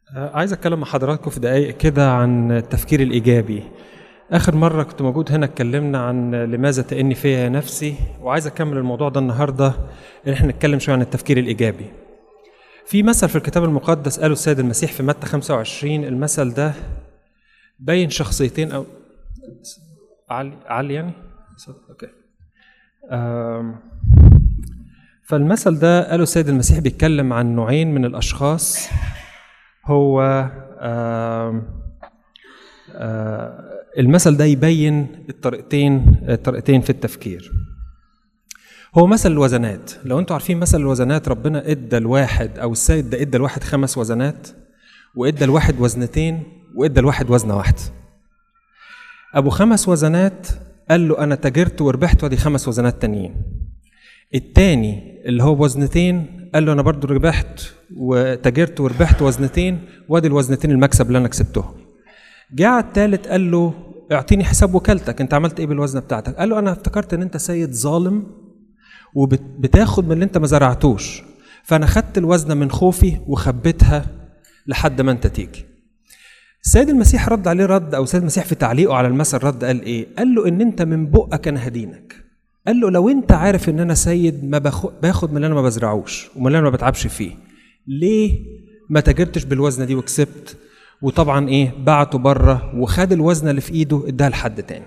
عايز اتكلم مع حضراتكم في دقايق كده عن التفكير الايجابي اخر مره كنت موجود هنا اتكلمنا عن لماذا تئني فيا نفسي وعايز اكمل الموضوع ده النهارده ان احنا نتكلم شويه عن التفكير الايجابي في مثل في الكتاب المقدس قاله السيد المسيح في متى 25 المثل ده بين شخصيتين او علي علي يعني اوكي آم، فالمثل ده قاله السيد المسيح بيتكلم عن نوعين من الاشخاص هو آم، آه، المثل ده يبين الطريقتين الطريقتين في التفكير هو مثل الوزنات لو انتوا عارفين مثل الوزنات ربنا ادى الواحد او السيد ده ادى الواحد خمس وزنات وادى الواحد وزنتين وادى الواحد وزنه واحده ابو خمس وزنات قال له انا تاجرت وربحت وادي خمس وزنات تانيين التاني اللي هو بوزنتين قال له انا برضو ربحت وتاجرت وربحت وزنتين وادي الوزنتين المكسب اللي انا كسبتهم جه على التالت قال له اعطيني حساب وكالتك انت عملت ايه بالوزنه بتاعتك قال له انا افتكرت ان انت سيد ظالم وبتاخد من اللي انت ما زرعتوش فانا خدت الوزنه من خوفي وخبيتها لحد ما انت تيجي السيد المسيح رد عليه رد او السيد المسيح في تعليقه على المثل رد قال ايه قال له ان انت من بقك انا هدينك قال له لو انت عارف ان انا سيد ما باخد, باخد من اللي انا ما بزرعوش ومن اللي انا ما بتعبش فيه ليه ما تاجرتش بالوزنه دي وكسبت وطبعا ايه بعته بره وخد الوزنه اللي في ايده اداها لحد تاني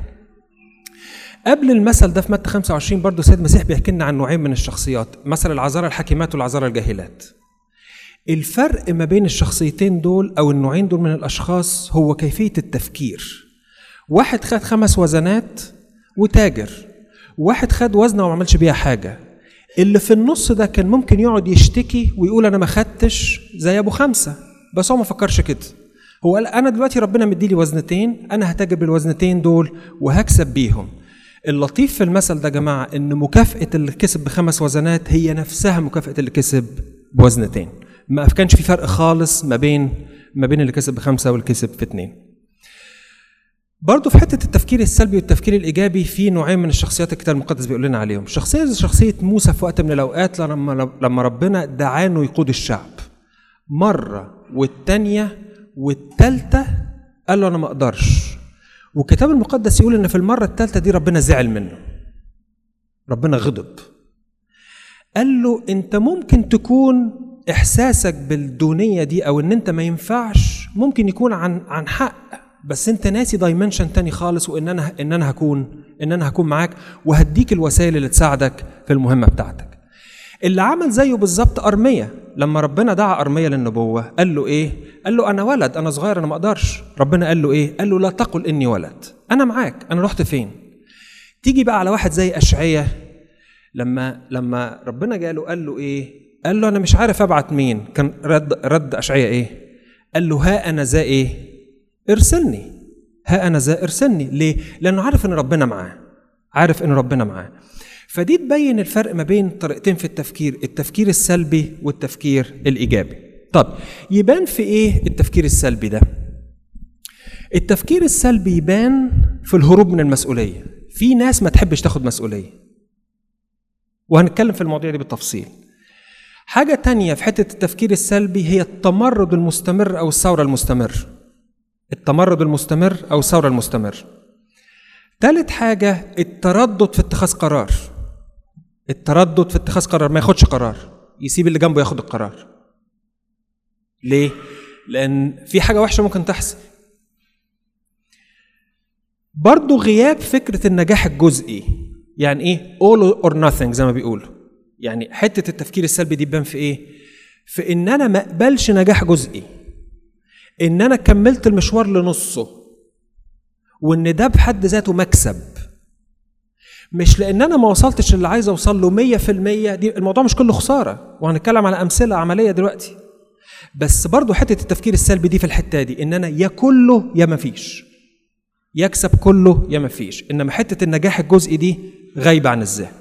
قبل المثل ده في متى 25 برضه السيد المسيح بيحكي لنا عن نوعين من الشخصيات مثل العذارى الحكيمات والعذارى الجاهلات الفرق ما بين الشخصيتين دول او النوعين دول من الاشخاص هو كيفيه التفكير واحد خد خمس وزنات وتاجر واحد خد وزنه وما عملش بيها حاجه اللي في النص ده كان ممكن يقعد يشتكي ويقول انا ما خدتش زي ابو خمسه بس هو ما فكرش كده هو قال انا دلوقتي ربنا مديلي وزنتين انا هتاجر بالوزنتين دول وهكسب بيهم اللطيف في المثل ده يا جماعه ان مكافاه اللي كسب بخمس وزنات هي نفسها مكافاه اللي كسب بوزنتين ما كانش في فرق خالص ما بين ما بين اللي كسب بخمسه واللي كسب في اتنين برضه في حته التفكير السلبي والتفكير الايجابي في نوعين من الشخصيات الكتاب المقدس بيقول لنا عليهم شخصيه زي شخصيه موسى في وقت من الاوقات لما لما ربنا دعاه انه يقود الشعب مره والتانيه والتالته قال له انا ما اقدرش والكتاب المقدس يقول ان في المره الثالثه دي ربنا زعل منه ربنا غضب قال له انت ممكن تكون احساسك بالدونيه دي او ان انت ما ينفعش ممكن يكون عن عن حق بس انت ناسي دايمنشن تاني خالص وان انا ان انا هكون ان انا هكون معاك وهديك الوسائل اللي تساعدك في المهمه بتاعتك اللي عمل زيه بالظبط ارميه لما ربنا دعا ارميه للنبوه قال له ايه قال له انا ولد انا صغير انا ما اقدرش ربنا قال له ايه قال له لا تقل اني ولد انا معاك انا رحت فين تيجي بقى على واحد زي اشعية لما لما ربنا جاله قال له ايه قال له انا مش عارف ابعت مين كان رد رد اشعية ايه قال له ها انا ذا ايه ارسلني ها انا ذا ارسلني ليه لانه عارف ان ربنا معاه عارف ان ربنا معاه فدي تبين الفرق ما بين طريقتين في التفكير التفكير السلبي والتفكير الايجابي طب يبان في ايه التفكير السلبي ده التفكير السلبي يبان في الهروب من المسؤوليه في ناس ما تحبش تاخد مسؤوليه وهنتكلم في المواضيع دي بالتفصيل حاجة تانية في حتة التفكير السلبي هي التمرد المستمر أو الثورة المستمر التمرد المستمر أو الثورة المستمر تالت حاجة التردد في اتخاذ قرار التردد في اتخاذ قرار ما ياخدش قرار يسيب اللي جنبه ياخد القرار ليه؟ لأن في حاجة وحشة ممكن تحصل برضو غياب فكرة النجاح الجزئي يعني ايه all or nothing زي ما بيقولوا يعني حتة التفكير السلبي دي تبان في ايه في ان انا ما اقبلش نجاح جزئي ان انا كملت المشوار لنصه وان ده بحد ذاته مكسب مش لان انا ما وصلتش اللي عايز اوصل له 100% دي الموضوع مش كله خساره وهنتكلم على امثله عمليه دلوقتي بس برضو حته التفكير السلبي دي في الحته دي ان انا يا كله يا مفيش يكسب كله يا مفيش انما حته النجاح الجزئي دي غايبه عن الذهن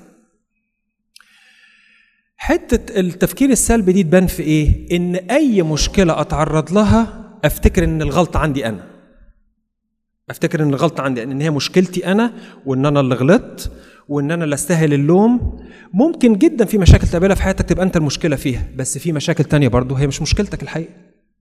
حته التفكير السلبي دي تبان في ايه ان اي مشكله اتعرض لها افتكر ان الغلطه عندي انا افتكر ان الغلطه عندي ان هي مشكلتي انا وان انا اللي غلطت وان انا اللي استاهل اللوم ممكن جدا في مشاكل تقابلها في حياتك تبقى انت المشكله فيها بس في مشاكل تانية برضه هي مش مشكلتك الحقيقه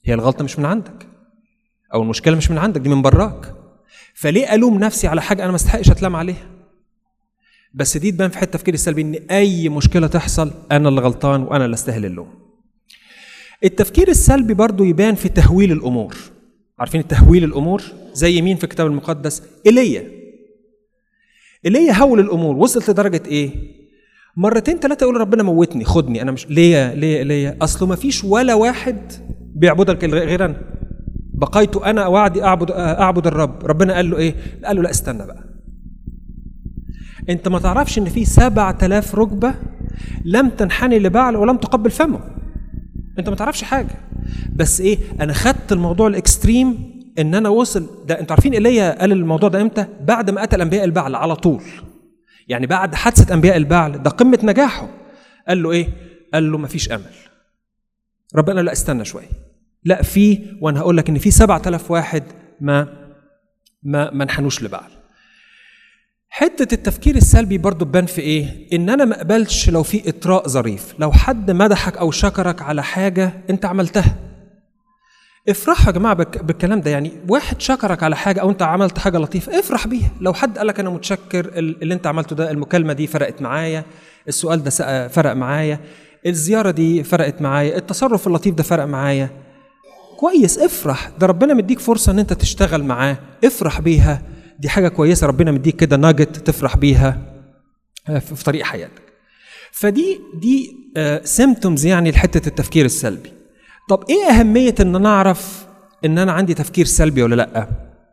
هي الغلطه مش من عندك او المشكله مش من عندك دي من براك فليه الوم نفسي على حاجه انا ما استحقش اتلام عليها بس دي تبان في حته التفكير السلبي ان اي مشكله تحصل انا اللي غلطان وانا اللي استاهل اللوم التفكير السلبي برضو يبان في تهويل الامور عارفين التهويل الامور زي مين في الكتاب المقدس ايليا ايليا هول الامور وصلت لدرجه ايه مرتين ثلاثه يقول ربنا موتني خدني انا مش ليه ليه ايليا اصله ما فيش ولا واحد بيعبدك غير انا بقيت انا وعدي اعبد اعبد الرب ربنا قال له ايه قال له لا استنى بقى انت ما تعرفش ان في سبعة آلاف ركبة لم تنحني لبعل ولم تقبل فمه انت ما تعرفش حاجة بس ايه انا خدت الموضوع الاكستريم ان انا وصل ده انتوا عارفين ايليا قال الموضوع ده امتى بعد ما قتل انبياء البعل على طول يعني بعد حادثة انبياء البعل ده قمة نجاحه قال له ايه قال له مفيش امل ربنا لا استنى شويه لا في وانا هقول لك ان في 7000 واحد ما ما ما انحنوش لبعل حتة التفكير السلبي برضو تبان في ايه؟ ان انا ما اقبلش لو في اطراء ظريف، لو حد مدحك او شكرك على حاجة انت عملتها. افرحوا يا جماعة بالكلام ده يعني واحد شكرك على حاجة او انت عملت حاجة لطيفة افرح بيها، لو حد قالك انا متشكر اللي انت عملته ده المكالمة دي فرقت معايا، السؤال ده فرق معايا، الزيارة دي فرقت معايا، التصرف اللطيف ده فرق معايا. كويس افرح، ده ربنا مديك فرصة ان انت تشتغل معاه، افرح بيها، دي حاجه كويسه ربنا مديك كده ناجت تفرح بيها في طريق حياتك فدي دي سيمتومز يعني لحته التفكير السلبي طب ايه اهميه ان انا اعرف ان انا عندي تفكير سلبي ولا لا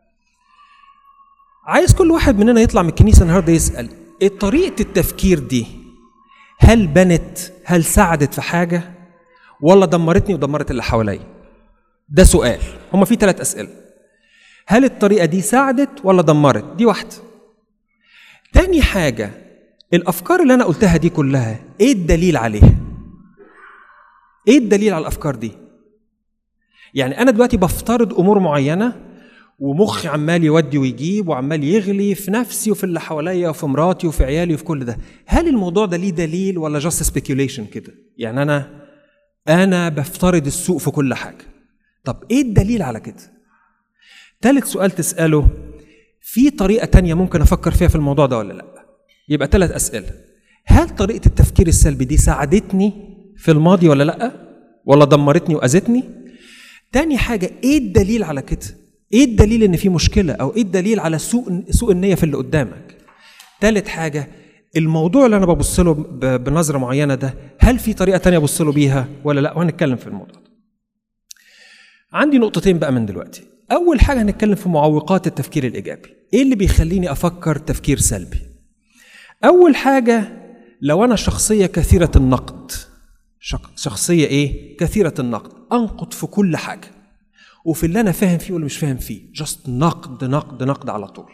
عايز كل واحد مننا يطلع من الكنيسه النهارده يسال ايه طريقه التفكير دي هل بنت هل ساعدت في حاجه ولا دمرتني ودمرت اللي حواليا ده سؤال هما في ثلاث اسئله هل الطريقة دي ساعدت ولا دمرت؟ دي واحدة. تاني حاجة الأفكار اللي أنا قلتها دي كلها إيه الدليل عليها؟ إيه الدليل على الأفكار دي؟ يعني أنا دلوقتي بفترض أمور معينة ومخي عمال يودي ويجيب وعمال يغلي في نفسي وفي اللي حواليا وفي مراتي وفي عيالي وفي كل ده هل الموضوع ده ليه دليل ولا جاست سبيكيوليشن كده يعني انا انا بفترض السوء في كل حاجه طب ايه الدليل على كده ثالث سؤال تسأله في طريقة تانية ممكن أفكر فيها في الموضوع ده ولا لأ؟ يبقى ثلاث أسئلة هل طريقة التفكير السلبي دي ساعدتني في الماضي ولا لأ؟ ولا دمرتني وأذتني؟ تاني حاجة إيه الدليل على كده؟ إيه الدليل إن في مشكلة أو إيه الدليل على سوء سوء النية في اللي قدامك؟ تالت حاجة الموضوع اللي أنا ببص له بنظرة معينة ده هل في طريقة تانية أبص له بيها ولا لأ؟ وهنتكلم في الموضوع ده. عندي نقطتين بقى من دلوقتي. أول حاجة هنتكلم في معوقات التفكير الإيجابي إيه اللي بيخليني أفكر تفكير سلبي أول حاجة لو أنا شخصية كثيرة النقد شخصية إيه؟ كثيرة النقد أنقد في كل حاجة وفي اللي أنا فاهم فيه واللي مش فاهم فيه جست نقد نقد نقد على طول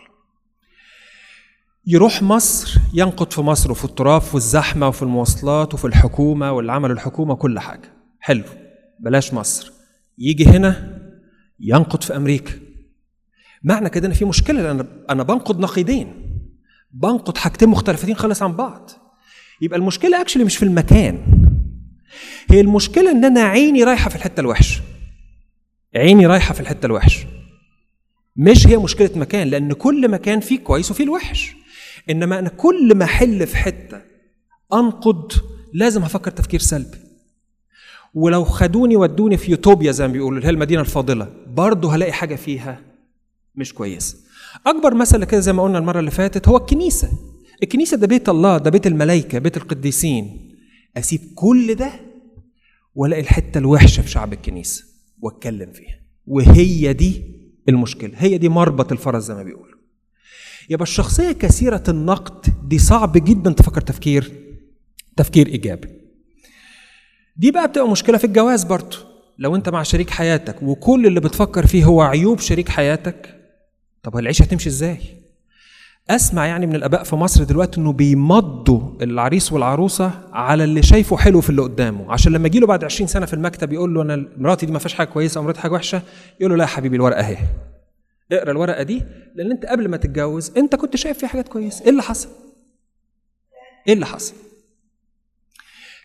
يروح مصر ينقد في مصر وفي التراب وفي الزحمة وفي المواصلات وفي الحكومة والعمل الحكومة كل حاجة حلو بلاش مصر يجي هنا ينقد في امريكا معنى كده ان في مشكله لان انا بنقد نقيضين بنقد حاجتين مختلفتين خالص عن بعض يبقى المشكله اكشلي مش في المكان هي المشكله ان انا عيني رايحه في الحته الوحشه عيني رايحه في الحته الوحشه مش هي مشكله مكان لان كل مكان فيه كويس وفيه الوحش انما انا كل ما احل في حته انقد لازم هفكر تفكير سلبي ولو خدوني ودوني في يوتوبيا زي ما بيقولوا اللي هي المدينه الفاضله برضه هلاقي حاجه فيها مش كويسه اكبر مثل كده زي ما قلنا المره اللي فاتت هو الكنيسه الكنيسه ده بيت الله ده بيت الملائكه بيت القديسين اسيب كل ده والاقي الحته الوحشه في شعب الكنيسه واتكلم فيها وهي دي المشكله هي دي مربط الفرس زي ما بيقولوا يبقى الشخصيه كثيره النقد دي صعب جدا تفكر تفكير تفكير ايجابي دي بقى بتبقى مشكله في الجواز برضه لو انت مع شريك حياتك وكل اللي بتفكر فيه هو عيوب شريك حياتك طب العيشه هتمشي ازاي اسمع يعني من الاباء في مصر دلوقتي انه بيمضوا العريس والعروسه على اللي شايفه حلو في اللي قدامه عشان لما يجي له بعد 20 سنه في المكتب يقول له انا مراتي دي ما فيهاش حاجه كويسه ومراتي حاجه وحشه يقول له لا يا حبيبي الورقه اهي اقرا الورقه دي لان انت قبل ما تتجوز انت كنت شايف فيها حاجات كويسه ايه اللي حصل ايه اللي حصل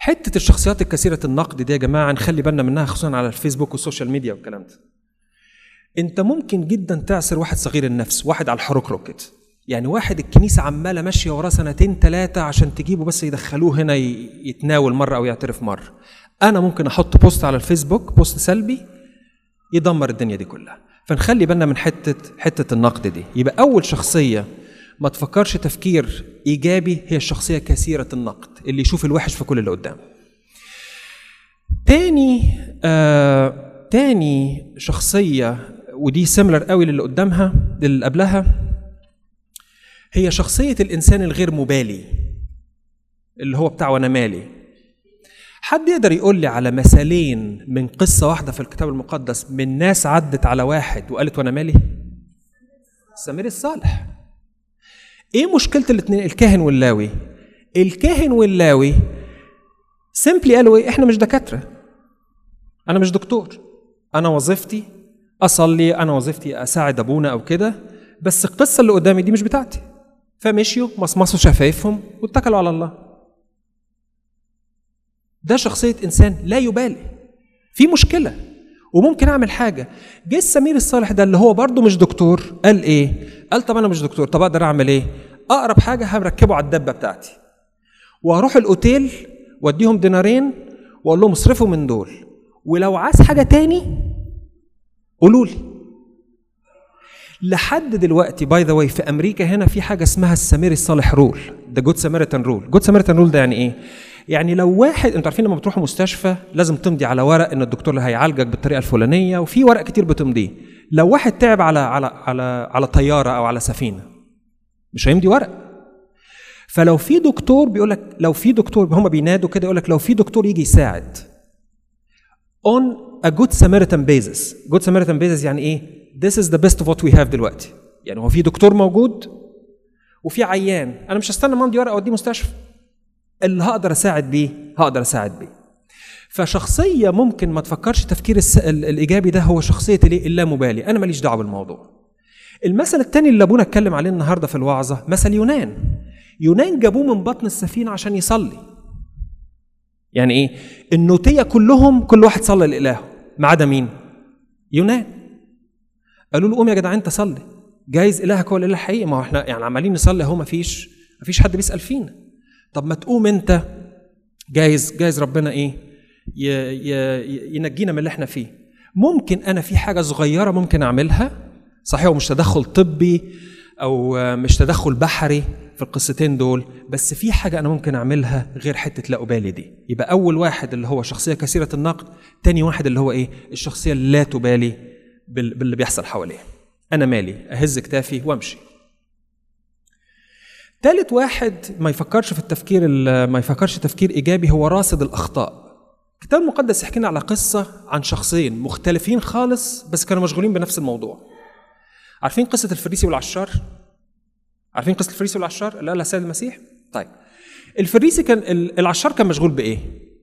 حته الشخصيات الكثيره النقد دي يا جماعه نخلي بالنا منها خصوصا على الفيسبوك والسوشيال ميديا والكلام ده انت ممكن جدا تعصر واحد صغير النفس واحد على الحركرك كده يعني واحد الكنيسه عماله ماشيه وراه سنتين ثلاثه عشان تجيبه بس يدخلوه هنا ي- يتناول مره او يعترف مره انا ممكن احط بوست على الفيسبوك بوست سلبي يدمر الدنيا دي كلها فنخلي بالنا من حته حته النقد دي يبقى اول شخصيه ما تفكرش تفكير ايجابي هي الشخصيه كثيره النقد اللي يشوف الوحش في كل اللي قدامه تاني آه تاني شخصيه ودي سيميلر قوي للي قدامها للي قبلها هي شخصيه الانسان الغير مبالي اللي هو بتاع وانا مالي حد يقدر يقول لي على مثالين من قصة واحدة في الكتاب المقدس من ناس عدت على واحد وقالت وانا مالي؟ سمير الصالح. ايه مشكلة الاثنين الكاهن واللاوي؟ الكاهن واللاوي سيمبلي قالوا ايه؟ احنا مش دكاترة. انا مش دكتور. انا وظيفتي اصلي، انا وظيفتي اساعد ابونا او كده، بس القصة اللي قدامي دي مش بتاعتي. فمشيوا مصمصوا شفايفهم واتكلوا على الله. ده شخصية إنسان لا يبالي في مشكلة وممكن أعمل حاجة جه السمير الصالح ده اللي هو برضه مش دكتور قال إيه؟ قال طب أنا مش دكتور طب أقدر أعمل إيه؟ أقرب حاجة هركبه على الدبة بتاعتي وهروح الأوتيل وأديهم دينارين وأقول لهم اصرفوا من دول ولو عايز حاجة تاني قولوا لي لحد دلوقتي باي ذا واي في امريكا هنا في حاجه اسمها السمير الصالح رول ده جود سامريتان رول جود سامريتان رول ده يعني ايه يعني لو واحد انتوا عارفين لما بتروحوا مستشفى لازم تمضي على ورق ان الدكتور اللي هيعالجك بالطريقه الفلانيه وفي ورق كتير بتمضيه لو واحد تعب على على على على طياره او على سفينه مش هيمضي ورق فلو في دكتور بيقول لك لو في دكتور هم بينادوا كده يقول لك لو في دكتور يجي يساعد on a good Samaritan basis good Samaritan basis يعني ايه this is the best of what we have دلوقتي يعني هو في دكتور موجود وفي عيان انا مش هستنى ما امضي ورقه اوديه مستشفى اللي هقدر اساعد بيه هقدر اساعد بيه فشخصيه ممكن ما تفكرش تفكير الس... ال- الايجابي ده هو شخصيه الايه اللامبالي انا ماليش دعوه بالموضوع المثل الثاني اللي ابونا اتكلم عليه النهارده في الوعظه مثل يونان يونان جابوه من بطن السفينه عشان يصلي يعني ايه النوتيه كلهم كل واحد صلى لالهه ما عدا مين يونان قالوا له قوم يا جدع انت صلي جايز الهك هو الاله الحقيقي ما هو احنا يعني عمالين نصلي اهو ما فيش ما فيش حد بيسال فينا طب ما تقوم انت جايز جايز ربنا ايه ي ي ينجينا من اللي احنا فيه ممكن انا في حاجه صغيره ممكن اعملها صحيح هو مش تدخل طبي او مش تدخل بحري في القصتين دول بس في حاجه انا ممكن اعملها غير حته لا ابالي دي يبقى اول واحد اللي هو شخصيه كثيره النقد تاني واحد اللي هو ايه الشخصيه اللي لا تبالي بال- باللي بيحصل حواليه انا مالي اهز كتافي وامشي تالت واحد ما يفكرش في التفكير ال- ما يفكرش تفكير ايجابي هو راصد الاخطاء الكتاب المقدس يحكي لنا على قصه عن شخصين مختلفين خالص بس كانوا مشغولين بنفس الموضوع عارفين قصه الفريسي والعشار عارفين قصه الفريسي والعشار اللي قالها السيد المسيح طيب الفريسي كان ال- العشار كان مشغول بايه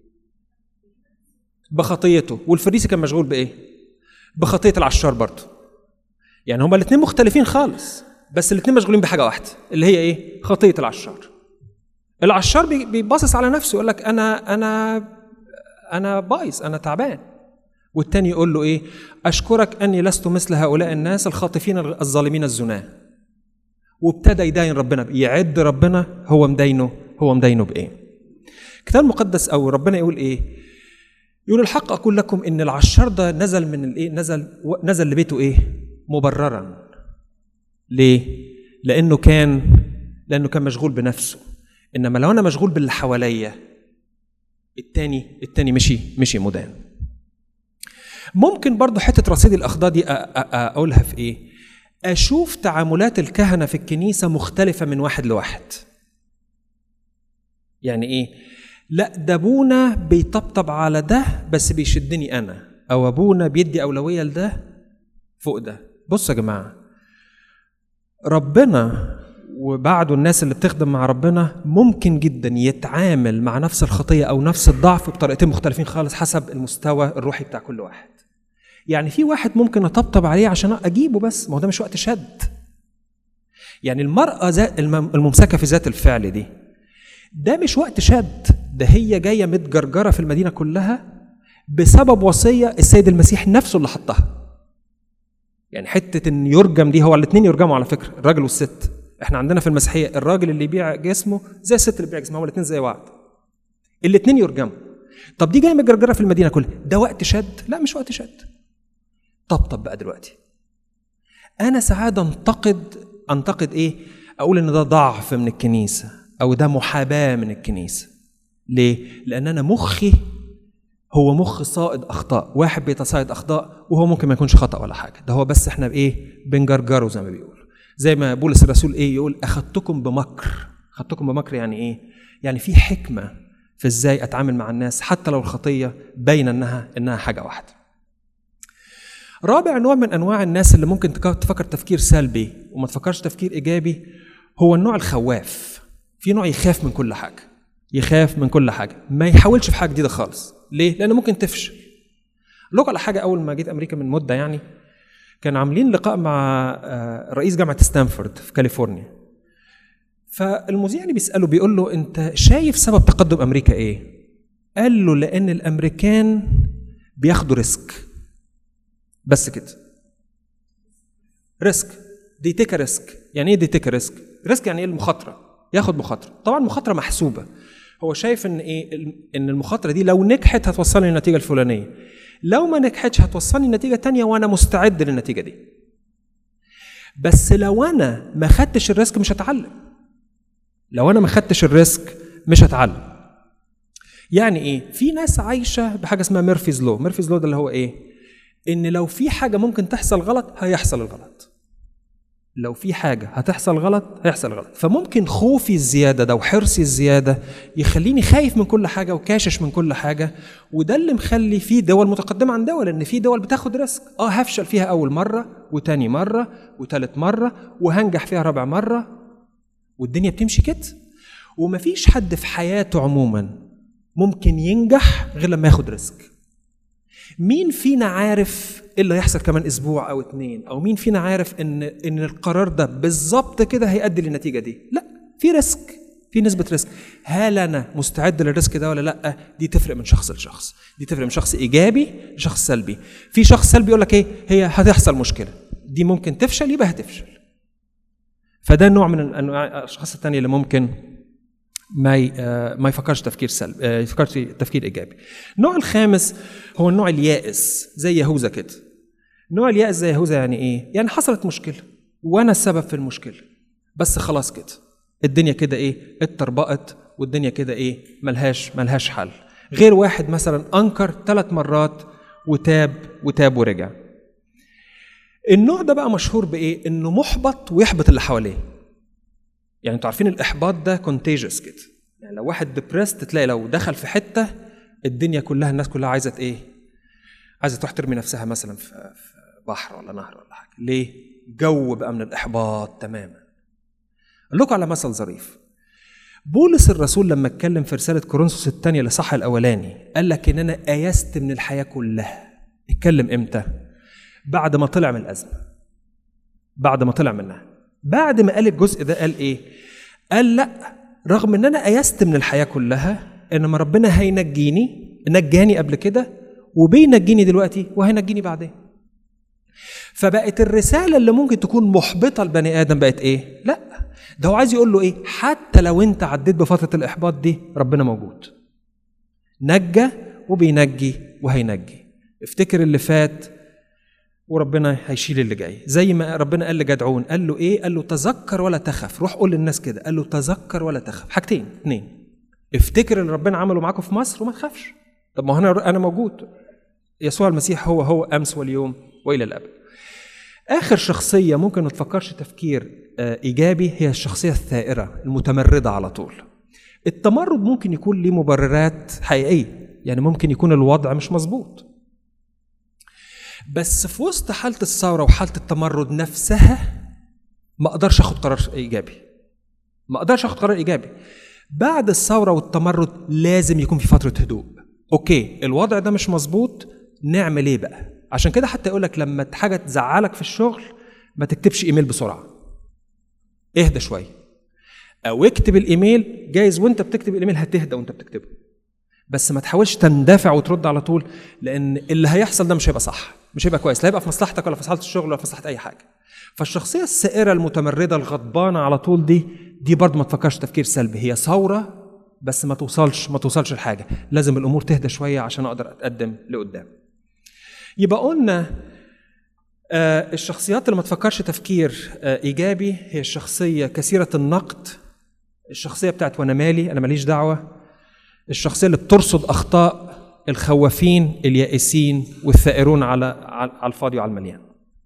بخطيته والفريسي كان مشغول بايه بخطيه العشار برضه يعني هما الاثنين مختلفين خالص بس الاثنين مشغولين بحاجه واحده اللي هي ايه خطيه العشار العشار بي- بيباصص على نفسه يقول لك انا انا انا بايظ انا تعبان والتاني يقول له ايه اشكرك اني لست مثل هؤلاء الناس الخاطفين الظالمين الزناه وابتدى يداين ربنا يعد ربنا هو مدينه هو مدينه بايه الكتاب المقدس او ربنا يقول ايه يقول الحق اقول لكم ان العشار ده نزل من الايه نزل نزل لبيته ايه مبررا ليه لانه كان لانه كان مشغول بنفسه انما لو انا مشغول باللي حواليا التاني التاني مشي مشي مدان ممكن برضو حته رصيد الاخطاء دي أ- أ- اقولها في ايه اشوف تعاملات الكهنه في الكنيسه مختلفه من واحد لواحد يعني ايه لا ده ابونا بيطبطب على ده بس بيشدني انا او ابونا بيدي اولويه لده فوق ده بصوا يا جماعه ربنا وبعده الناس اللي بتخدم مع ربنا ممكن جدا يتعامل مع نفس الخطيه او نفس الضعف بطريقتين مختلفين خالص حسب المستوى الروحي بتاع كل واحد يعني في واحد ممكن اطبطب عليه عشان اجيبه بس ما هو ده مش وقت شد يعني المرأة ذات الم- الممسكة في ذات الفعل دي ده مش وقت شد ده هي جايه متجرجره في المدينه كلها بسبب وصيه السيد المسيح نفسه اللي حطها يعني حته ان يرجم دي هو الاثنين يرجموا على فكره الراجل والست احنا عندنا في المسيحيه الراجل اللي يبيع جسمه زي الست اللي بيبيع جسمها هو الاثنين زي بعض الاثنين يرجموا طب دي جايه متجرجره في المدينه كلها ده وقت شد لا مش وقت شد طبطب بقى دلوقتي انا ساعات انتقد انتقد ايه اقول ان ده ضعف من الكنيسه او ده محاباه من الكنيسه ليه لان انا مخي هو مخ صائد اخطاء واحد بيتصايد اخطاء وهو ممكن ما يكونش خطا ولا حاجه ده هو بس احنا بايه بنجرجره زي ما بيقول زي ما بولس الرسول ايه يقول اخذتكم بمكر اخذتكم بمكر يعني ايه يعني في حكمه في ازاي اتعامل مع الناس حتى لو الخطيه باينه انها انها حاجه واحده رابع نوع من انواع الناس اللي ممكن تفكر تفكير سلبي وما تفكرش تفكير ايجابي هو النوع الخواف في نوع يخاف من كل حاجه يخاف من كل حاجه ما يحاولش في حاجه جديده خالص ليه لانه ممكن تفشل لك على حاجه اول ما جيت امريكا من مده يعني كان عاملين لقاء مع رئيس جامعه ستانفورد في كاليفورنيا فالمذيع اللي بيساله بيقول له انت شايف سبب تقدم امريكا ايه قال له لان الامريكان بياخدوا ريسك بس كده ريسك دي تيك ريسك يعني ايه دي تيك ريسك ريسك يعني ايه المخاطره ياخد مخاطره طبعا مخاطره محسوبه هو شايف ان ايه ان المخاطره دي لو نجحت هتوصلني للنتيجه الفلانيه لو ما نجحتش هتوصلني لنتيجه تانية وانا مستعد للنتيجه دي بس لو انا ما خدتش الريسك مش هتعلم لو انا ما خدتش الريسك مش هتعلم يعني ايه في ناس عايشه بحاجه اسمها ميرفيز لو ميرفيز لو ده اللي هو ايه ان لو في حاجه ممكن تحصل غلط هيحصل الغلط لو في حاجة هتحصل غلط هيحصل غلط فممكن خوفي الزيادة ده وحرصي الزيادة يخليني خايف من كل حاجة وكاشش من كل حاجة وده اللي مخلي في دول متقدمة عن دول ان في دول بتاخد ريسك اه هفشل فيها أول مرة وتاني مرة وتالت مرة وهنجح فيها رابع مرة والدنيا بتمشي كده ومفيش حد في حياته عموما ممكن ينجح غير لما ياخد ريسك مين فينا عارف ايه اللي هيحصل كمان اسبوع او اتنين او مين فينا عارف ان ان القرار ده بالظبط كده هيؤدي للنتيجه دي لا في ريسك في نسبة ريسك هل أنا مستعد للريسك ده ولا لأ دي تفرق من شخص لشخص دي تفرق من شخص إيجابي لشخص سلبي في شخص سلبي يقول لك إيه هي هتحصل مشكلة دي ممكن تفشل يبقى هتفشل فده نوع من أنواع الأشخاص التانية اللي ممكن ما ما يفكرش تفكير سلبي يفكرش تفكير ايجابي. النوع الخامس هو النوع اليائس زي يهوذا كده. نوع اليائس زي يهوذا يعني ايه؟ يعني حصلت مشكله وانا السبب في المشكله بس خلاص كده الدنيا كده ايه؟ اتطربقت والدنيا كده ايه؟ ملهاش ملهاش حل. غير واحد مثلا انكر ثلاث مرات وتاب وتاب ورجع. النوع ده بقى مشهور بايه؟ انه محبط ويحبط اللي حواليه. يعني انتوا عارفين الاحباط ده كونتيجس كده يعني لو واحد ديبريست تلاقي لو دخل في حته الدنيا كلها الناس كلها عايزه ايه عايزه تروح ترمي نفسها مثلا في بحر ولا نهر ولا حاجه ليه جو بقى من الاحباط تماما اقول لكم على مثل ظريف بولس الرسول لما اتكلم في رساله كورنثوس الثانيه لصح الاولاني قال لك ان انا ايست من الحياه كلها اتكلم امتى بعد ما طلع من الازمه بعد ما طلع منها بعد ما قال الجزء ده قال ايه قال لا رغم ان انا ايست من الحياه كلها انما ربنا هينجيني نجاني قبل كده وبينجيني دلوقتي وهينجيني بعدين فبقت الرساله اللي ممكن تكون محبطه لبني ادم بقت ايه لا ده هو عايز يقول له ايه حتى لو انت عديت بفتره الاحباط دي ربنا موجود نجى وبينجي وهينجي افتكر اللي فات وربنا هيشيل اللي جاي زي ما ربنا قال لجدعون قال له ايه قال له تذكر ولا تخف روح قول للناس كده قال له تذكر ولا تخف حاجتين اتنين افتكر اللي ربنا عمله معاكم في مصر وما تخافش طب ما انا انا موجود يسوع المسيح هو هو امس واليوم والى الابد اخر شخصيه ممكن ما تفكرش تفكير ايجابي هي الشخصيه الثائره المتمرده على طول التمرد ممكن يكون ليه مبررات حقيقيه يعني ممكن يكون الوضع مش مظبوط بس في وسط حالة الثورة وحالة التمرد نفسها ما اقدرش اخد قرار ايجابي ما اقدرش اخد قرار ايجابي بعد الثورة والتمرد لازم يكون في فترة هدوء اوكي الوضع ده مش مظبوط نعمل ايه بقى عشان كده حتى يقول لك لما حاجة تزعلك في الشغل ما تكتبش ايميل بسرعة اهدى شوية او اكتب الايميل جايز وانت بتكتب الايميل هتهدى وانت بتكتبه بس ما تحاولش تندفع وترد على طول لان اللي هيحصل ده مش هيبقى صح مش هيبقى كويس لا هيبقى في مصلحتك ولا في مصلحه الشغل ولا في مصلحه اي حاجه فالشخصيه السائره المتمرده الغضبانه على طول دي دي برضه ما تفكرش تفكير سلبي هي ثوره بس ما توصلش ما توصلش لحاجه لازم الامور تهدى شويه عشان اقدر اتقدم لقدام يبقى قلنا آه الشخصيات اللي ما تفكرش تفكير آه ايجابي هي الشخصيه كثيره النقد الشخصيه بتاعت وانا مالي انا ماليش دعوه الشخصيه اللي بترصد اخطاء الخوافين اليائسين والثائرون على على الفاضي وعلى المليان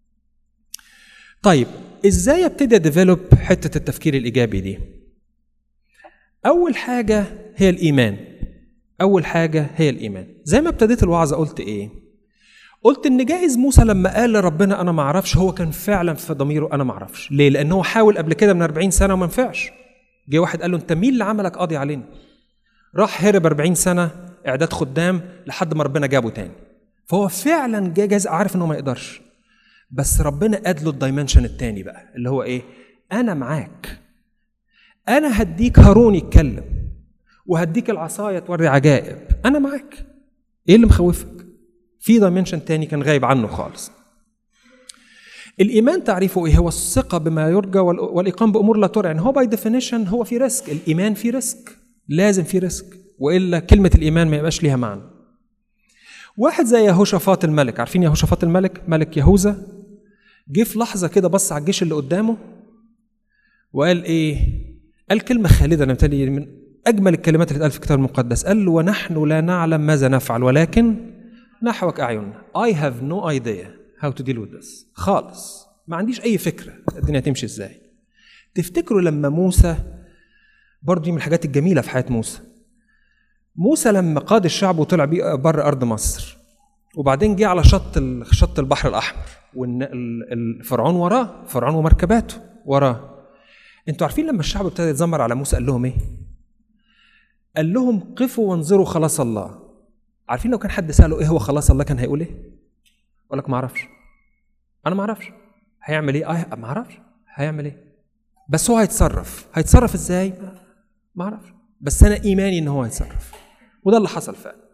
طيب ازاي ابتدي اديفلوب حته التفكير الايجابي دي اول حاجه هي الايمان اول حاجه هي الايمان زي ما ابتديت الوعظه قلت ايه قلت ان جائز موسى لما قال لربنا انا ما اعرفش هو كان فعلا في ضميره انا ما اعرفش ليه لان هو حاول قبل كده من 40 سنه وما نفعش جه واحد قال له انت مين اللي عملك قاضي علينا راح هرب 40 سنه اعداد خدام لحد ما ربنا جابه تاني فهو فعلا جه جاز عارف انه ما يقدرش بس ربنا ادله الدايمنشن التاني بقى اللي هو ايه انا معاك انا هديك هارون يتكلم وهديك العصايه توري عجائب انا معاك ايه اللي مخوفك في دايمنشن تاني كان غايب عنه خالص الايمان تعريفه ايه هو الثقه بما يرجى والاقام بامور لا ترى يعني هو باي ديفينيشن هو في ريسك الايمان في ريسك لازم في ريسك والا كلمه الايمان ما يبقاش ليها معنى واحد زي يهوشافاط الملك عارفين يهوشافاط الملك ملك يهوذا جه في لحظه كده بص على الجيش اللي قدامه وقال ايه قال كلمه خالده انا بتالي من اجمل الكلمات اللي اتقال في الكتاب المقدس قال له ونحن لا نعلم ماذا نفعل ولكن نحوك اعيننا I have no idea how to deal with this خالص ما عنديش اي فكره الدنيا تمشي ازاي تفتكروا لما موسى برضه دي من الحاجات الجميله في حياه موسى موسى لما قاد الشعب وطلع بيه بره ارض مصر وبعدين جه على شط شط البحر الاحمر والفرعون وراه فرعون ومركباته وراه انتوا عارفين لما الشعب ابتدى يتذمر على موسى قال لهم ايه قال لهم قفوا وانظروا خلاص الله عارفين لو كان حد ساله ايه هو خلاص الله كان هيقول ايه يقول لك ما اعرفش انا ما اعرفش هيعمل ايه اه ما اعرفش هيعمل ايه بس هو هيتصرف هيتصرف ازاي ما اعرفش بس انا ايماني ان هو هيتصرف وده اللي حصل فعلا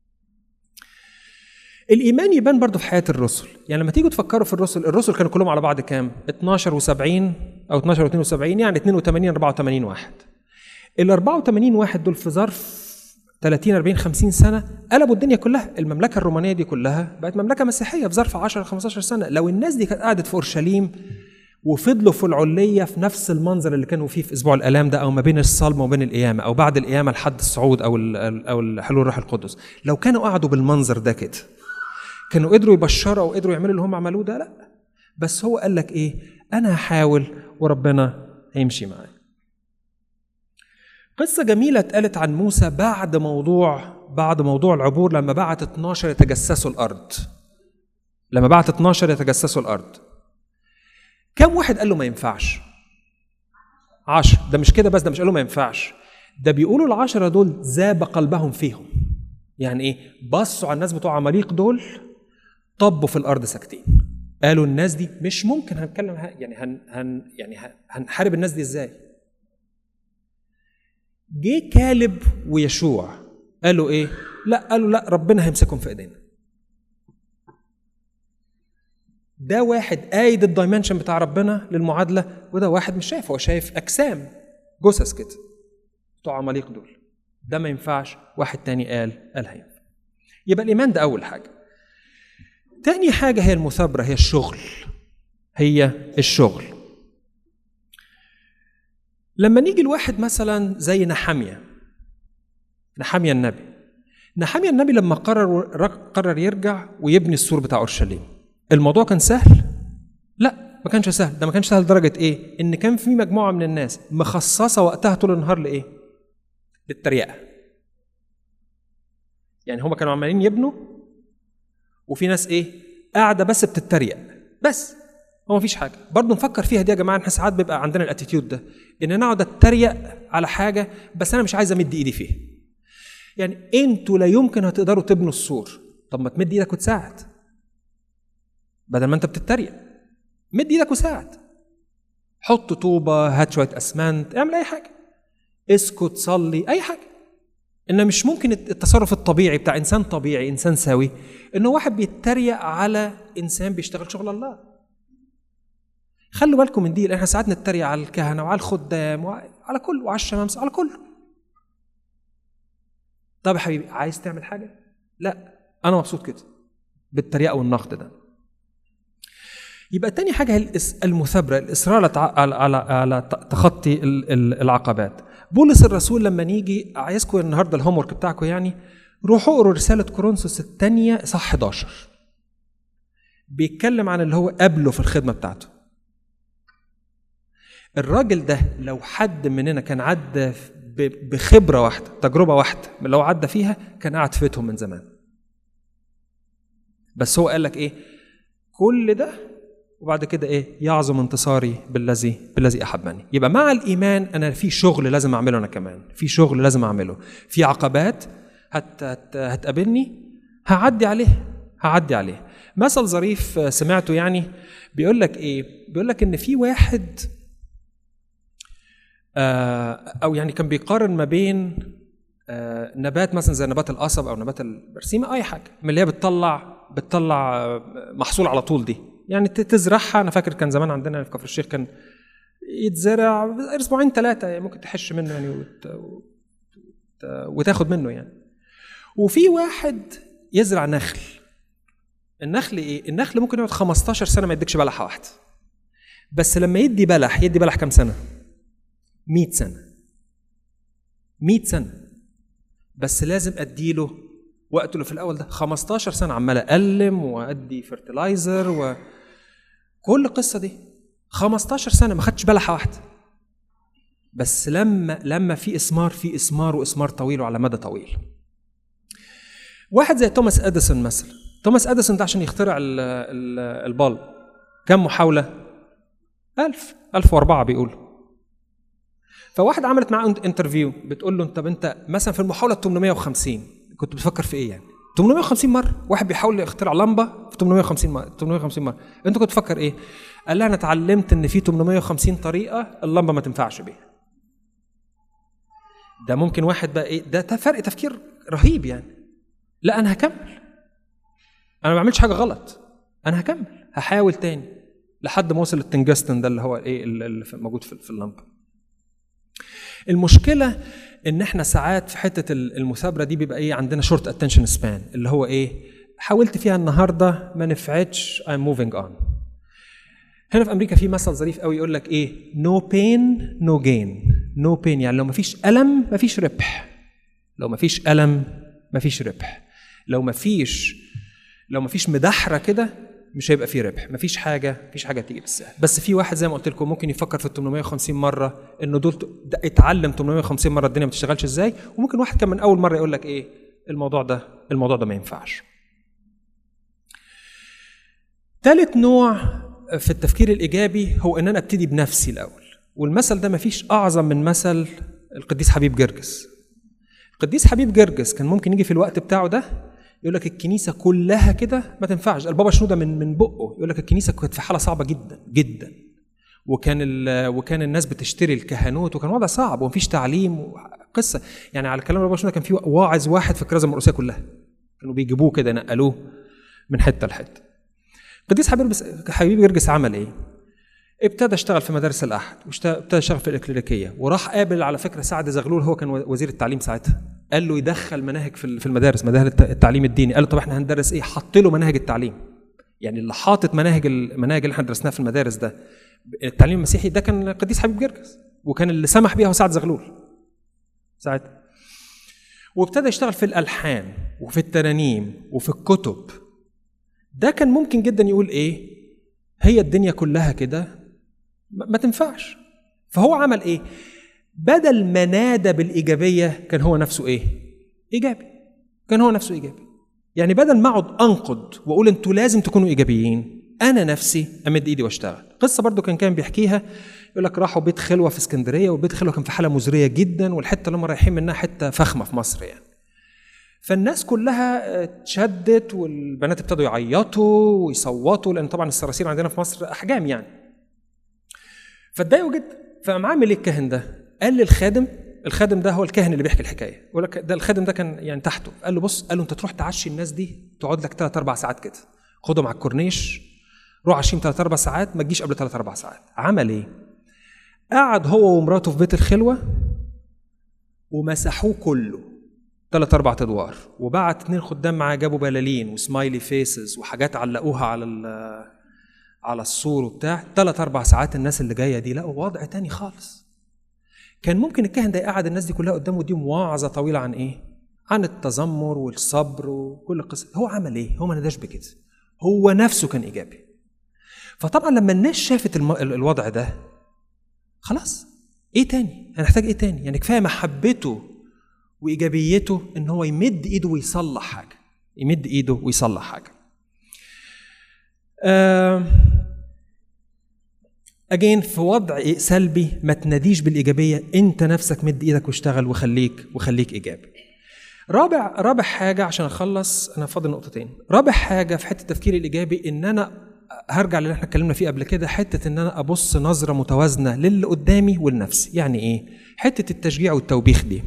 الايمان يبان برضه في حياه الرسل يعني لما تيجوا تفكروا في الرسل الرسل كانوا كلهم على بعض كام 12 و70 او 12 و72 يعني 82 84 واحد ال 84 واحد دول في ظرف 30 40 50 سنه قلبوا الدنيا كلها المملكه الرومانيه دي كلها بقت مملكه مسيحيه في ظرف 10 15 سنه لو الناس دي كانت قعدت في اورشليم وفضلوا في العلية في نفس المنظر اللي كانوا فيه في أسبوع الآلام ده أو ما بين الصلب وما بين القيامة أو بعد القيامة لحد الصعود أو أو حلول الروح القدس لو كانوا قعدوا بالمنظر ده كده كانوا قدروا يبشروا أو قدروا يعملوا اللي هم عملوه ده لا بس هو قال لك إيه أنا هحاول وربنا هيمشي معايا قصة جميلة اتقالت عن موسى بعد موضوع بعد موضوع العبور لما بعت 12 يتجسسوا الأرض لما بعت 12 يتجسسوا الأرض كم واحد قال له ما ينفعش عشر ده مش كده بس ده مش قال له ما ينفعش ده بيقولوا العشرة دول ذاب قلبهم فيهم يعني ايه بصوا على الناس بتوع عماليق دول طبوا في الارض ساكتين قالوا الناس دي مش ممكن هنتكلم يعني هن, هن يعني هنحارب الناس دي ازاي جه كالب ويشوع قالوا ايه لا قالوا لا ربنا هيمسكهم في ايدينا ده واحد قايد الدايمنشن بتاع ربنا للمعادله وده واحد مش شايف هو شايف اجسام جثث كده بتوع عماليق دول ده ما ينفعش واحد تاني قال قال هينفع يبقى الايمان ده اول حاجه تاني حاجه هي المثابره هي الشغل هي الشغل لما نيجي الواحد مثلا زي نحاميه نحاميه النبي نحاميه النبي لما قرر قرر يرجع ويبني السور بتاع اورشليم الموضوع كان سهل لا ما كانش سهل ده ما كانش سهل لدرجه ايه ان كان في مجموعه من الناس مخصصه وقتها طول النهار لايه للتريقه يعني هما كانوا عمالين يبنوا وفي ناس ايه قاعده بس بتتريق بس هو مفيش حاجه برضه نفكر فيها دي يا جماعه احنا ساعات بيبقى عندنا الاتيتيود ده ان انا اقعد اتريق على حاجه بس انا مش عايز امد ايدي فيها يعني انتوا لا يمكن هتقدروا تبنوا السور طب ما تمد ايدك وتساعد بدل ما انت بتتريق مد ايدك وساعد حط طوبه هات شويه اسمنت اعمل اي حاجه اسكت صلي اي حاجه ان مش ممكن التصرف الطبيعي بتاع انسان طبيعي انسان سوي انه واحد بيتريق على انسان بيشتغل شغل الله خلوا بالكم من دي لان احنا ساعات نتريق على الكهنه وعلى الخدام وعلى كله وعلى الشمامسه على كله طب يا حبيبي عايز تعمل حاجه لا انا مبسوط كده بالتريقه والنقد ده يبقى تاني حاجه هي المثابره الاصرار على على على تخطي العقبات بولس الرسول لما نيجي عايزكم النهارده الهوم ورك بتاعكم يعني روحوا اقروا رساله كورنثوس الثانيه صح 11 بيتكلم عن اللي هو قبله في الخدمه بتاعته الراجل ده لو حد مننا كان عدى بخبره واحده تجربه واحده لو عدى فيها كان قاعد في بيتهم من زمان بس هو قال لك ايه كل ده وبعد كده ايه يعظم انتصاري بالذي بالذي احبني يبقى مع الايمان انا في شغل لازم اعمله انا كمان في شغل لازم اعمله في عقبات هت هت هتقابلني هعدي عليها هعدي عليها مثل ظريف سمعته يعني بيقول لك ايه بيقول لك ان في واحد او يعني كان بيقارن ما بين نبات مثلا زي نبات القصب او نبات البرسيمه اي حاجه من اللي هي بتطلع بتطلع محصول على طول دي يعني تزرعها انا فاكر كان زمان عندنا في كفر الشيخ كان يتزرع اسبوعين ثلاثه يعني ممكن تحش منه يعني وت... وتاخد منه يعني وفي واحد يزرع نخل النخل ايه النخل ممكن يقعد 15 سنه ما يديكش بلحه واحده بس لما يدي بلح يدي بلح كام سنه 100 سنه 100 سنه بس لازم اديله وقته اللي في الاول ده 15 سنه عمال اقلم وادي فرتلايزر وكل القصه دي 15 سنه ما خدتش بلحه واحده بس لما لما في اسمار في اسمار واسمار طويل وعلى مدى طويل واحد زي توماس اديسون مثلا توماس اديسون ده عشان يخترع البالب كم محاوله ألف ألف وأربعة بيقولوا فواحد عملت معاه انترفيو بتقول له طب انت مثلا في المحاوله 850 كنت بتفكر في ايه يعني 850 مره واحد بيحاول يخترع لمبه في 850 مره 850 مره انت كنت تفكر ايه قال لها انا اتعلمت ان في 850 طريقه اللمبه ما تنفعش بيها ده ممكن واحد بقى ايه ده فرق تفكير رهيب يعني لا انا هكمل انا ما بعملش حاجه غلط انا هكمل هحاول تاني لحد ما اوصل للتنجستن ده اللي هو ايه اللي موجود في اللمبه المشكله ان احنا ساعات في حته المثابره دي بيبقى ايه عندنا شورت اتنشن سبان اللي هو ايه حاولت فيها النهارده ما نفعتش I'm moving on هنا في امريكا في مثل ظريف قوي يقول لك ايه no pain no gain no pain يعني لو ما فيش الم ما فيش ربح لو ما فيش الم ما فيش ربح لو ما فيش لو ما فيش مدحره كده مش هيبقى فيه ربح مفيش حاجه مفيش حاجه تيجي بالسهل بس في واحد زي ما قلت لكم ممكن يفكر في ال 850 مره انه دول اتعلم 850 مره الدنيا ما بتشتغلش ازاي وممكن واحد كان من اول مره يقول لك ايه الموضوع ده الموضوع ده ما ينفعش ثالث نوع في التفكير الايجابي هو ان انا ابتدي بنفسي الاول والمثل ده مفيش اعظم من مثل القديس حبيب جرجس القديس حبيب جرجس كان ممكن يجي في الوقت بتاعه ده يقول لك الكنيسه كلها كده ما تنفعش البابا شنوده من من بقه يقول لك الكنيسه كانت في حاله صعبه جدا جدا وكان وكان الناس بتشتري الكهنوت وكان وضع صعب ومفيش تعليم قصه يعني على كلام البابا شنوده كان في واعظ واحد في الكرازه المرقسيه كلها كانوا بيجيبوه كده نقلوه من حته لحته القديس حبيب حبيب جرجس عمل ايه؟ ابتدى اشتغل في مدارس الاحد وابتدى يشتغل في الاكليريكيه وراح قابل على فكره سعد زغلول هو كان وزير التعليم ساعتها قال له يدخل مناهج في المدارس مناهج التعليم الديني قال له طب احنا هندرس ايه حط له مناهج التعليم يعني اللي حاطط مناهج المناهج اللي احنا درسناها في المدارس ده التعليم المسيحي ده كان القديس حبيب جرجس وكان اللي سمح بيها هو سعد زغلول ساعتها وابتدى يشتغل في الالحان وفي الترانيم وفي الكتب ده كان ممكن جدا يقول ايه هي الدنيا كلها كده ما تنفعش فهو عمل ايه بدل ما نادى بالايجابيه كان هو نفسه ايه ايجابي كان هو نفسه ايجابي يعني بدل ما اقعد انقد واقول انتوا لازم تكونوا ايجابيين انا نفسي امد ايدي واشتغل قصه برضو كان كان بيحكيها يقول لك راحوا بيت خلوه في اسكندريه والبيت خلوه كان في حاله مزريه جدا والحته اللي هم رايحين منها حته فخمه في مصر يعني فالناس كلها اتشدت والبنات ابتدوا يعيطوا ويصوتوا لان طبعا الصراصير عندنا في مصر احجام يعني فاتضايقوا جدا فقام عامل ايه الكاهن ده؟ قال للخادم الخادم ده هو الكاهن اللي بيحكي الحكايه يقول لك ده الخادم ده كان يعني تحته قال له بص قال له انت تروح تعشي الناس دي تقعد لك ثلاث اربع ساعات كده خدهم على الكورنيش روح عشيهم ثلاث اربع ساعات ما تجيش قبل ثلاث اربع ساعات عمل ايه؟ قعد هو ومراته في بيت الخلوه ومسحوه كله ثلاث اربع ادوار وبعت اتنين خدام معاه جابوا بلالين وسمايلي فيسز وحاجات علقوها على على السور وبتاع ثلاث اربع ساعات الناس اللي جايه دي لقوا وضع تاني خالص كان ممكن الكاهن ده يقعد الناس دي كلها قدامه دي وعظه طويله عن ايه؟ عن التذمر والصبر وكل القصه هو عمل ايه؟ هو ما نداش بكده هو نفسه كان ايجابي فطبعا لما الناس شافت الم... الوضع ده خلاص ايه تاني؟ هنحتاج ايه تاني؟ يعني كفايه محبته وايجابيته ان هو يمد ايده ويصلح حاجه يمد ايده ويصلح حاجه اجين في وضع سلبي ما تناديش بالايجابيه انت نفسك مد ايدك واشتغل وخليك وخليك ايجابي رابع رابع حاجه عشان اخلص انا فاضل نقطتين رابع حاجه في حته التفكير الايجابي ان انا هرجع للي احنا اتكلمنا فيه قبل كده حته ان انا ابص نظره متوازنه للي قدامي ولنفسي يعني ايه حته التشجيع والتوبيخ دي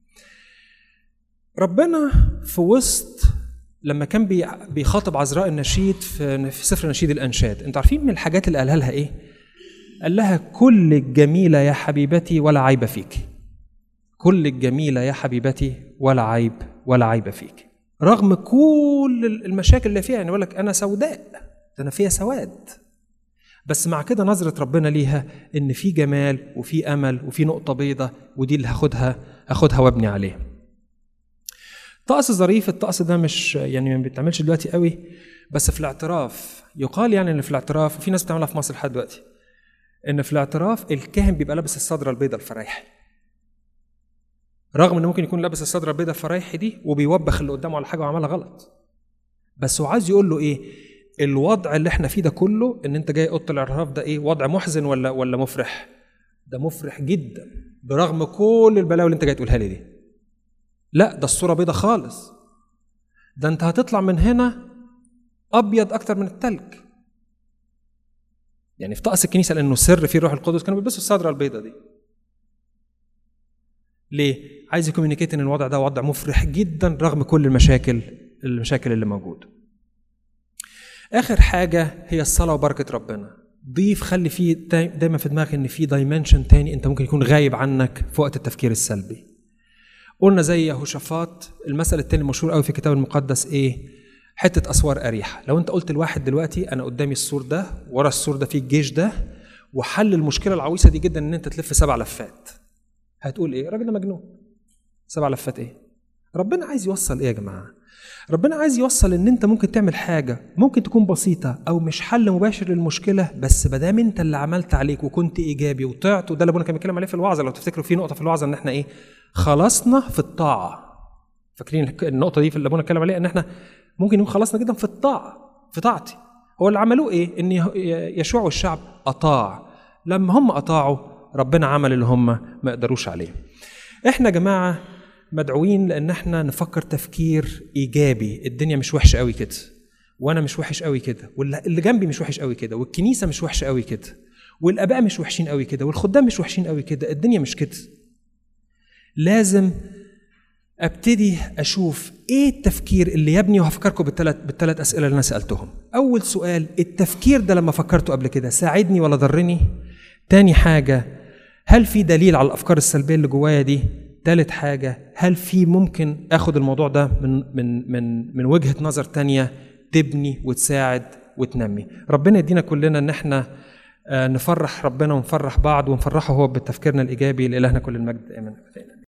ربنا في وسط لما كان بيخاطب عذراء النشيد في في سفر نشيد الانشاد انتوا عارفين من الحاجات اللي قالها لها ايه قال لها كل الجميله يا حبيبتي ولا عيب فيك كل الجميله يا حبيبتي ولا عيب ولا عيب فيك رغم كل المشاكل اللي فيها يعني يقول لك انا سوداء ده انا فيها سواد بس مع كده نظرة ربنا ليها إن في جمال وفي أمل وفي نقطة بيضة ودي اللي هاخدها هاخدها وابني عليها. طقس ظريف الطقس ده مش يعني ما بيتعملش دلوقتي قوي بس في الاعتراف يقال يعني ان في الاعتراف وفي ناس بتعملها في مصر لحد دلوقتي ان في الاعتراف الكاهن بيبقى لابس الصدره البيضاء الفرايحي رغم انه ممكن يكون لابس الصدره البيضاء الفرايحي دي وبيوبخ اللي قدامه على حاجه وعملها غلط بس هو عايز يقول له ايه الوضع اللي احنا فيه ده كله ان انت جاي اوضه الاعتراف ده ايه وضع محزن ولا ولا مفرح ده مفرح جدا برغم كل البلاوي اللي انت جاي تقولها لي دي لا ده الصوره بيضة خالص ده انت هتطلع من هنا ابيض اكتر من التلج يعني في طقس الكنيسه لانه سر فيه الروح القدس كانوا بيلبسوا الصدره البيضة دي ليه عايز يكومينيكيت ان الوضع ده وضع مفرح جدا رغم كل المشاكل المشاكل اللي موجوده اخر حاجه هي الصلاه وبركه ربنا ضيف خلي فيه دايما في دماغك ان في دايمنشن تاني انت ممكن يكون غايب عنك في وقت التفكير السلبي قلنا زي يهوشافاط المثل التاني المشهور قوي في الكتاب المقدس ايه حته اسوار اريحه لو انت قلت لواحد دلوقتي انا قدامي السور ده ورا السور ده في الجيش ده وحل المشكله العويصه دي جدا ان انت تلف سبع لفات هتقول ايه الراجل ده مجنون سبع لفات ايه ربنا عايز يوصل ايه يا جماعه ربنا عايز يوصل ان انت ممكن تعمل حاجه ممكن تكون بسيطه او مش حل مباشر للمشكله بس ما دام انت اللي عملت عليك وكنت ايجابي وطعت وده اللي ابونا كان بيتكلم عليه في الوعظه لو تفتكروا في نقطه في الوعظه ان احنا ايه خلصنا في الطاعه فاكرين النقطه دي في اللي ابونا اتكلم عليها ان احنا ممكن نكون خلصنا جدا في الطاعه في طاعتي هو اللي عملوه ايه ان يشوع والشعب اطاع لما هم اطاعوا ربنا عمل اللي هم ما يقدروش عليه احنا يا جماعه مدعوين لان احنا نفكر تفكير ايجابي الدنيا مش وحشه قوي كده وانا مش وحش قوي كده واللي جنبي مش وحش قوي كده والكنيسه مش وحشه قوي كده والاباء مش وحشين قوي كده والخدام مش وحشين قوي كده الدنيا مش كده لازم ابتدي اشوف ايه التفكير اللي يبني وهفكركم بالثلاث بالثلاث اسئله اللي انا سالتهم اول سؤال التفكير ده لما فكرته قبل كده ساعدني ولا ضرني تاني حاجه هل في دليل على الافكار السلبيه اللي جوايا دي تالت حاجة هل في ممكن اخد الموضوع ده من من من من وجهة نظر تانية تبني وتساعد وتنمي ربنا يدينا كلنا ان احنا نفرح ربنا ونفرح بعض ونفرحه هو بتفكيرنا الايجابي لالهنا كل المجد امين